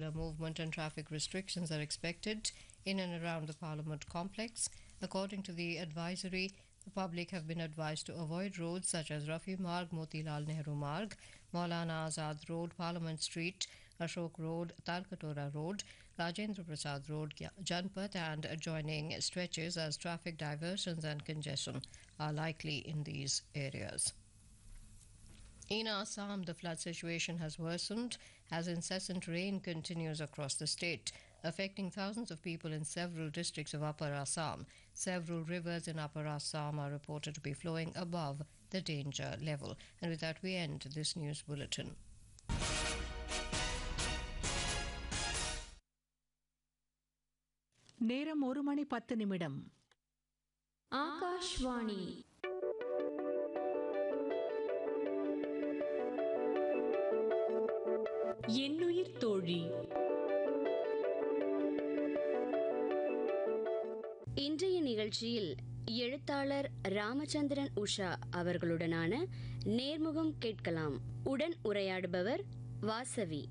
vehicular movement and traffic restrictions are expected in and around the Parliament complex. According to the advisory, the public have been advised to avoid roads such as Rafi Marg, Motilal Nehru Marg, Maulana Azad Road, Parliament Street, Ashok Road, Talkatora Road, Rajendra Prasad Road, Janpat, and adjoining stretches as traffic diversions and congestion are likely in these areas. In Assam, the flood situation has worsened as incessant rain continues across the state, affecting thousands of people in several districts of Upper Assam. Several rivers in Upper Assam are reported to be flowing above the danger level. And with that, we end this news bulletin. நேரம் ஒரு மணி பத்து நிமிடம் ஆகாஷ்வாணி என்னுயிர் தோழி இன்றைய நிகழ்ச்சியில் எழுத்தாளர் ராமச்சந்திரன் உஷா அவர்களுடனான நேர்முகம் கேட்கலாம் உடன் உரையாடுபவர் வாசவி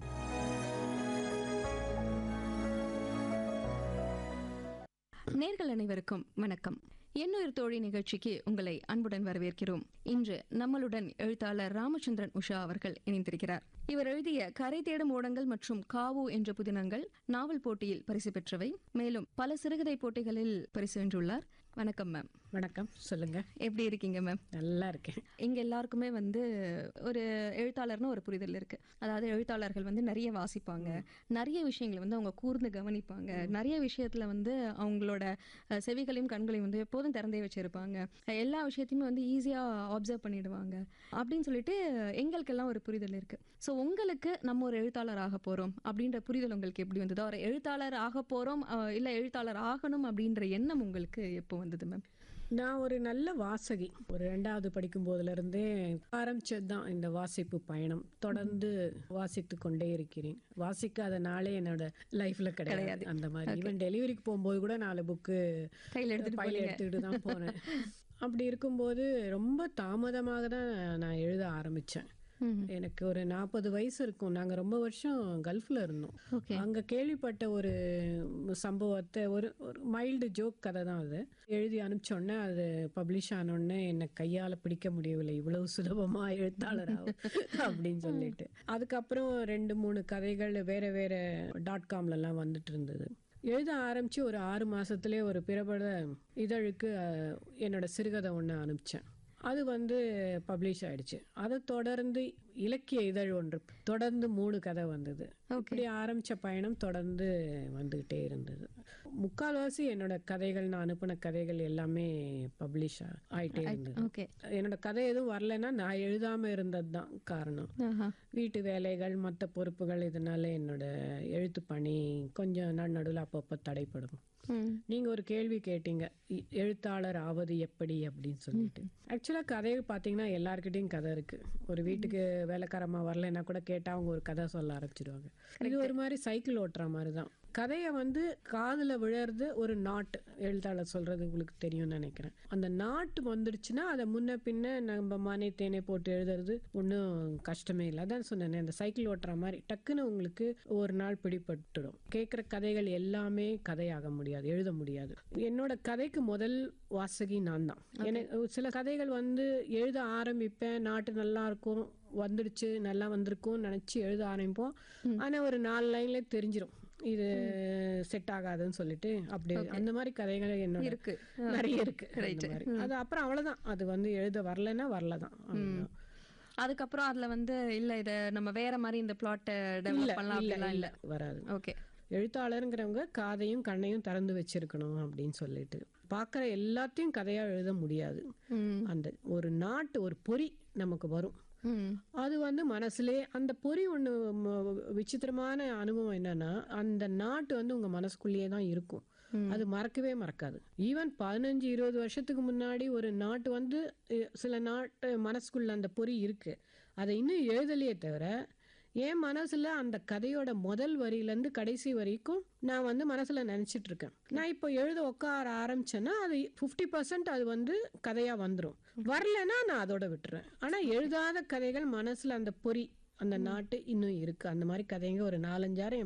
நேர்கள் அனைவருக்கும் வணக்கம் என்னுயிர் தோழி நிகழ்ச்சிக்கு உங்களை அன்புடன் வரவேற்கிறோம் இன்று நம்மளுடன் எழுத்தாளர் ராமச்சந்திரன் உஷா அவர்கள் இணைந்திருக்கிறார் இவர் எழுதிய கரை தேடும் ஓடங்கள் மற்றும் காவு என்ற புதினங்கள் நாவல் போட்டியில் பரிசு பெற்றவை மேலும் பல சிறுகதை போட்டிகளில் பரிசு வென்றுள்ளார் வணக்கம் மேம் வணக்கம் சொல்லுங்க எப்படி இருக்கீங்க மேம் நல்லா இருக்கேன் இங்க எல்லாருக்குமே வந்து ஒரு எழுத்தாளர்னு ஒரு புரிதல் இருக்கு அதாவது எழுத்தாளர்கள் வந்து நிறைய வாசிப்பாங்க நிறைய விஷயங்களை வந்து அவங்க கூர்ந்து கவனிப்பாங்க நிறைய விஷயத்துல வந்து அவங்களோட அஹ், செவிகளையும் கண்களையும் வந்து எப்போதும் திறந்தே வச்சிருப்பாங்க அஹ், எல்லா விஷயத்தையுமே வந்து ஈஸியா அப்சர்வ் பண்ணிடுவாங்க அப்படின்னு சொல்லிட்டு எங்களுக்கெல்லாம் ஒரு புரிதல் இருக்கு ஸோ உங்களுக்கு நம்ம ஒரு எழுத்தாளர் ஆக போறோம் அப்படின்ற புரிதல் உங்களுக்கு எப்படி வந்தது ஒரு எழுத்தாளர் ஆக போறோம் அஹ், இல்ல எழுத்தாளர் ஆகணும் அப்படின்ற எண்ணம் உங்களுக்கு எப்போ வந்தது மேம் நான் ஒரு நல்ல வாசகி ஒரு ரெண்டாவது படிக்கும் போதுல இருந்தே ஆரம்பிச்சது தான் இந்த வாசிப்பு பயணம் தொடர்ந்து வாசித்து கொண்டே இருக்கிறேன் வாசிக்காத நாளே என்னோட லைஃப்ல கிடையாது அந்த மாதிரி ஈவன் டெலிவரிக்கு போகும்போது கூட நாலு புக்கு கையில எடுத்துட்டு பையில எடுத்துக்கிட்டு தான் போனேன் அப்படி இருக்கும்போது ரொம்ப தாமதமாக தான் நான் எழுத ஆரம்பிச்சேன் எனக்கு ஒரு நாற்பது வயசு இருக்கும் நாங்க ரொம்ப வருஷம் கல்ஃப்ல இருந்தோம் Okay. அங்க கேள்விப்பட்ட ஒரு சம்பவத்தை ஒரு ஒரு மைல்டு ஜோக் கதை தான் அது எழுதி அனுப்பிச்சோடனே அது பப்ளிஷ் ஆனோடனே என்னை கையால பிடிக்க முடியவில்லை இவ்வளவு சுலபமா எழுத்தாளராகும் அப்படின்னு சொல்லிட்டு அதுக்கப்புறம் ரெண்டு மூணு கதைகள் வேற வேற டாட் காம்ல எல்லாம் வந்துட்டு இருந்தது எழுத ஆரம்பிச்சு ஒரு ஆறு மாசத்துலயே ஒரு பிரபல இதழுக்கு அஹ், என்னோட சிறுகதை ஒன்று அனுப்பிச்சேன் அது வந்து பப்ளிஷ் ஆயிடுச்சு அதை தொடர்ந்து இலக்கிய இதழ் ஒன்று தொடர்ந்து மூணு கதை வந்தது இப்படி ஆரம்பிச்ச பயணம் தொடர்ந்து வந்துகிட்டே இருந்தது முக்கால்வாசி என்னோட கதைகள் நான் அனுப்பின கதைகள் எல்லாமே பப்ளிஷ் ஆயிட்டே இருந்தது ஓகே என்னோட கதை எதுவும் வரலைன்னா நான் எழுதாம இருந்தது தான் காரணம் ஆஹா வீட்டு வேலைகள் மற்ற பொறுப்புகள் இதனால என்னோட எழுத்து பணி கொஞ்சம் நடுவில் அப்பப்போ தடைப்படும் ம் நீங்க ஒரு கேள்வி கேட்டீங்க இ- எழுத்தாளர் ஆவது எப்படி அப்படின்னு சொல்லிட்டு ஆக்சுவலா கதையை பாத்தீங்கன்னா எல்லார்கிட்டயும் கதை இருக்கு ஒரு வீட்டுக்கு வேலைக்காரமா வரலைன்னா கூட கேட்டா அவங்க ஒரு கதை சொல்ல ஆரம்பிச்சிடுவாங்க இது ஒரு மாதிரி சைக்கிள் ஓட்டுற மாதிரி தான் கதையை வந்து காதுல விழறது ஒரு நாட்டு எழுத்தாளர் சொல்றது உங்களுக்கு தெரியும்னு நினைக்கிறேன் அந்த நாட்டு வந்துடுச்சுன்னா அதை முன்ன பின்ன நம்ம மனை தேனை போட்டு எழுதுறது ஒன்றும் கஷ்டமே இல்லை அதான் சொன்னேனே அந்த சைக்கிள் ஓட்டுற மாதிரி டக்குன்னு உங்களுக்கு ஒரு நாள் பிடிபட்டுடும் கேட்குற கதைகள் எல்லாமே கதையாக முடியாது எழுத முடியாது என்னோட கதைக்கு முதல் வாசகி நான் தான் எனக்கு சில கதைகள் வந்து எழுத ஆரம்பிப்பேன் நாட்டு நல்லா இருக்கும் வந்துடுச்சு நல்லா வந்திருக்கும்னு நினைச்சு எழுத ஆரம்பிப்போம் ஆனா ஒரு நாலு லைன்ல தெரிஞ்சிரும் இது செட் ஆகாதுன்னு சொல்லிட்டு அப்படி அந்த மாதிரி கதைகள் என்னோட இருக்கு. நிறைய இருக்கு அந்த மாதிரி. அது அப்புறம் அவ்வளவுதான் அது வந்து எழுத வரலைன்னா வரலதான் அவ்வளவுதான். அதுக்கப்புறம் அதுல வந்து இல்ல இத நம்ம வேற மாதிரி இந்த பிளாட் இல்ல டெவலப் பண்ணலாம் இல்ல அப்படிலாம் இல்ல இல்ல வராது ஓகே எழுத்தாளருங்கிறவங்க காதையும் கண்ணையும் திறந்து வச்சிருக்கணும் அப்படின்னு சொல்லிட்டு பார்க்குற எல்லாத்தையும் கதையா எழுத முடியாது அந்த ஒரு நாட்டு ஒரு பொறி நமக்கு வரும் ம் அது வந்து மனசுலே அந்த பொறி ஒண்ணு ம- விசித்திரமான அனுபவம் என்னன்னா அந்த நாட்டு வந்து உங்க மனசுக்குள்ளேயே தான் இருக்கும் அது மறக்கவே மறக்காது ஈவன் பதினஞ்சு இருபது வருஷத்துக்கு முன்னாடி ஒரு நாட்டு வந்து அஹ், சில நாட்டு மனசுக்குள்ள அந்த பொறி இருக்கு அதை இன்னும் எழுதலையே தவிர என் மனசுல அந்த கதையோட முதல் வரியில இருந்து கடைசி வரைக்கும் நான் வந்து மனசுல நினைச்சிட்டு இருக்கேன் நான் இப்போ எழுத உட்கார ஆரம்பிச்சேன்னா அது 50% பர்சன்ட் அது வந்து கதையா வந்துரும் வரலைன்னா நான் அதோட விட்டுறேன் ஆனா எழுதாத கதைகள் மனசுல அந்த பொறி அந்த நாட்டு இன்னும் இருக்கு அந்த மாதிரி கதைங்க ஒரு நாலஞ்சாயிரம்